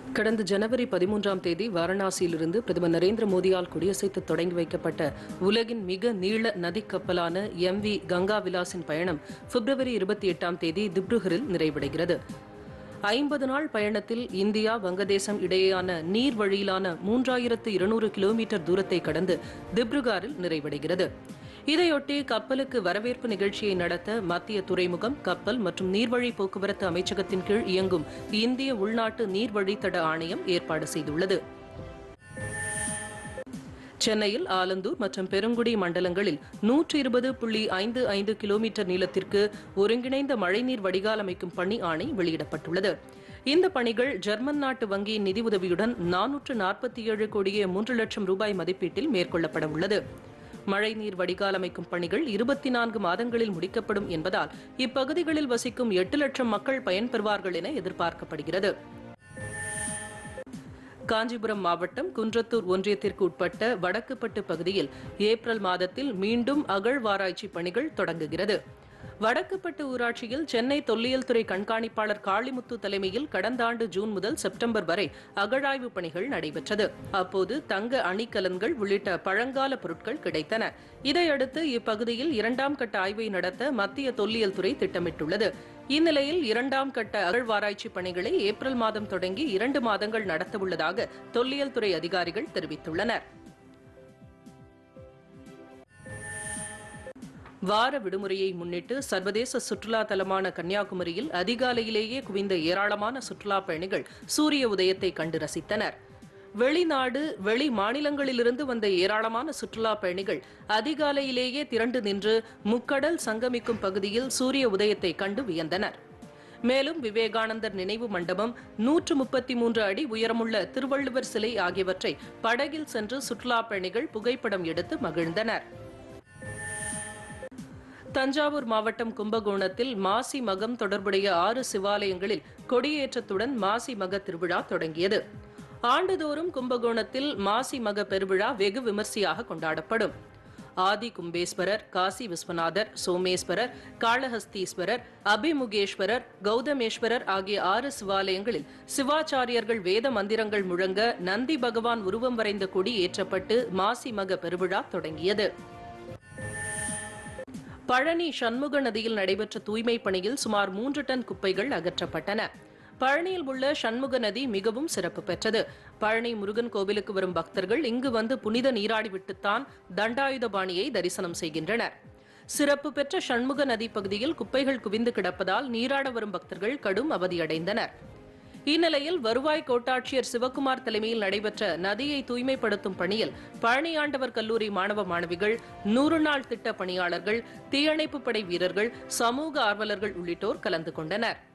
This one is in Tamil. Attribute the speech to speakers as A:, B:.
A: கடந்த ஜனவரி பதிமூன்றாம் தேதி வாரணாசியிலிருந்து பிரதமர் நரேந்திர மோடியால் கொடியசைத்து தொடங்கி வைக்கப்பட்ட உலகின் மிக நீள நதி கப்பலான எம் வி கங்கா விலாசின் பயணம் பிப்ரவரி இருபத்தி எட்டாம் தேதி திப்ருகரில் நிறைவடைகிறது ஐம்பது நாள் பயணத்தில் இந்தியா வங்கதேசம் இடையேயான நீர் வழியிலான மூன்றாயிரத்து இருநூறு கிலோமீட்டர் தூரத்தை கடந்து திப்ருகாரில் நிறைவடைகிறது இதையொட்டி கப்பலுக்கு வரவேற்பு நிகழ்ச்சியை நடத்த மத்திய துறைமுகம் கப்பல் மற்றும் நீர்வழி போக்குவரத்து அமைச்சகத்தின் கீழ் இயங்கும் இந்திய உள்நாட்டு நீர்வழித்தட ஆணையம் ஏற்பாடு செய்துள்ளது சென்னையில் ஆலந்தூர் மற்றும் பெருங்குடி மண்டலங்களில் நூற்று இருபது புள்ளி ஐந்து ஐந்து கிலோமீட்டர் நீளத்திற்கு ஒருங்கிணைந்த மழைநீர் வடிகால் அமைக்கும் பணி ஆணை வெளியிடப்பட்டுள்ளது இந்த பணிகள் ஜெர்மன் நாட்டு வங்கியின் நிதியுதவியுடன் நானூற்று நாற்பத்தி ஏழு கோடியே மூன்று லட்சம் ரூபாய் மதிப்பீட்டில் மேற்கொள்ளப்பட உள்ளது மழைநீர் வடிகால் அமைக்கும் பணிகள் இருபத்தி நான்கு மாதங்களில் முடிக்கப்படும் என்பதால் இப்பகுதிகளில் வசிக்கும் எட்டு லட்சம் மக்கள் பயன்பெறுவார்கள் என எதிர்பார்க்கப்படுகிறது காஞ்சிபுரம் மாவட்டம் குன்றத்தூர் ஒன்றியத்திற்கு உட்பட்ட வடக்குப்பட்டு பகுதியில் ஏப்ரல் மாதத்தில் மீண்டும் அகழ்வாராய்ச்சி பணிகள் தொடங்குகிறது வடக்குப்பட்டு ஊராட்சியில் சென்னை தொல்லியல் துறை கண்காணிப்பாளர் காளிமுத்து தலைமையில் கடந்த ஆண்டு ஜூன் முதல் செப்டம்பர் வரை அகழாய்வு பணிகள் நடைபெற்றது அப்போது தங்க அணிகலன்கள் உள்ளிட்ட பழங்கால பொருட்கள் கிடைத்தன இதையடுத்து இப்பகுதியில் இரண்டாம் கட்ட ஆய்வை நடத்த மத்திய தொல்லியல் துறை திட்டமிட்டுள்ளது இந்நிலையில் இரண்டாம் கட்ட அகழ்வாராய்ச்சி பணிகளை ஏப்ரல் மாதம் தொடங்கி இரண்டு மாதங்கள் நடத்தவுள்ளதாக தொல்லியல் துறை அதிகாரிகள் தெரிவித்துள்ளனர் வார விடுமுறையை முன்னிட்டு சர்வதேச சுற்றுலா தலமான கன்னியாகுமரியில் அதிகாலையிலேயே குவிந்த ஏராளமான சுற்றுலா பயணிகள் சூரிய உதயத்தை கண்டு ரசித்தனர் வெளிநாடு வெளி மாநிலங்களிலிருந்து வந்த ஏராளமான சுற்றுலா பயணிகள் அதிகாலையிலேயே திரண்டு நின்று முக்கடல் சங்கமிக்கும் பகுதியில் சூரிய உதயத்தை கண்டு வியந்தனர் மேலும் விவேகானந்தர் நினைவு மண்டபம் நூற்று முப்பத்தி மூன்று அடி உயரமுள்ள திருவள்ளுவர் சிலை ஆகியவற்றை படகில் சென்று சுற்றுலா பயணிகள் புகைப்படம் எடுத்து மகிழ்ந்தனர் தஞ்சாவூர் மாவட்டம் கும்பகோணத்தில் மாசி மகம் தொடர்புடைய ஆறு சிவாலயங்களில் கொடியேற்றத்துடன் மாசி மக திருவிழா தொடங்கியது ஆண்டுதோறும் கும்பகோணத்தில் மாசி மக பெருவிழா வெகு விமர்சையாக கொண்டாடப்படும் ஆதி கும்பேஸ்வரர் காசி விஸ்வநாதர் சோமேஸ்வரர் காளஹஸ்தீஸ்வரர் அபிமுகேஸ்வரர் கௌதமேஸ்வரர் ஆகிய ஆறு சிவாலயங்களில் சிவாச்சாரியர்கள் வேத மந்திரங்கள் முழங்க நந்தி பகவான் உருவம் வரைந்த கொடி ஏற்றப்பட்டு மாசி மக பெருவிழா தொடங்கியது பழனி சண்முக நதியில் நடைபெற்ற தூய்மை பணியில் சுமார் மூன்று டன் குப்பைகள் அகற்றப்பட்டன பழனியில் உள்ள சண்முக நதி மிகவும் சிறப்பு பெற்றது பழனி முருகன் கோவிலுக்கு வரும் பக்தர்கள் இங்கு வந்து புனித நீராடிவிட்டுத்தான் தண்டாயுதபாணியை தரிசனம் செய்கின்றனர் சிறப்பு பெற்ற சண்முக நதி பகுதியில் குப்பைகள் குவிந்து கிடப்பதால் நீராட வரும் பக்தர்கள் கடும் அவதியடைந்தனர் இந்நிலையில் வருவாய் கோட்டாட்சியர் சிவக்குமார் தலைமையில் நடைபெற்ற நதியை தூய்மைப்படுத்தும் பணியில் பழனியாண்டவர் கல்லூரி மாணவ மாணவிகள் நூறு நாள் திட்ட பணியாளர்கள் தீயணைப்பு படை வீரர்கள் சமூக ஆர்வலர்கள் உள்ளிட்டோர் கலந்து கொண்டனர்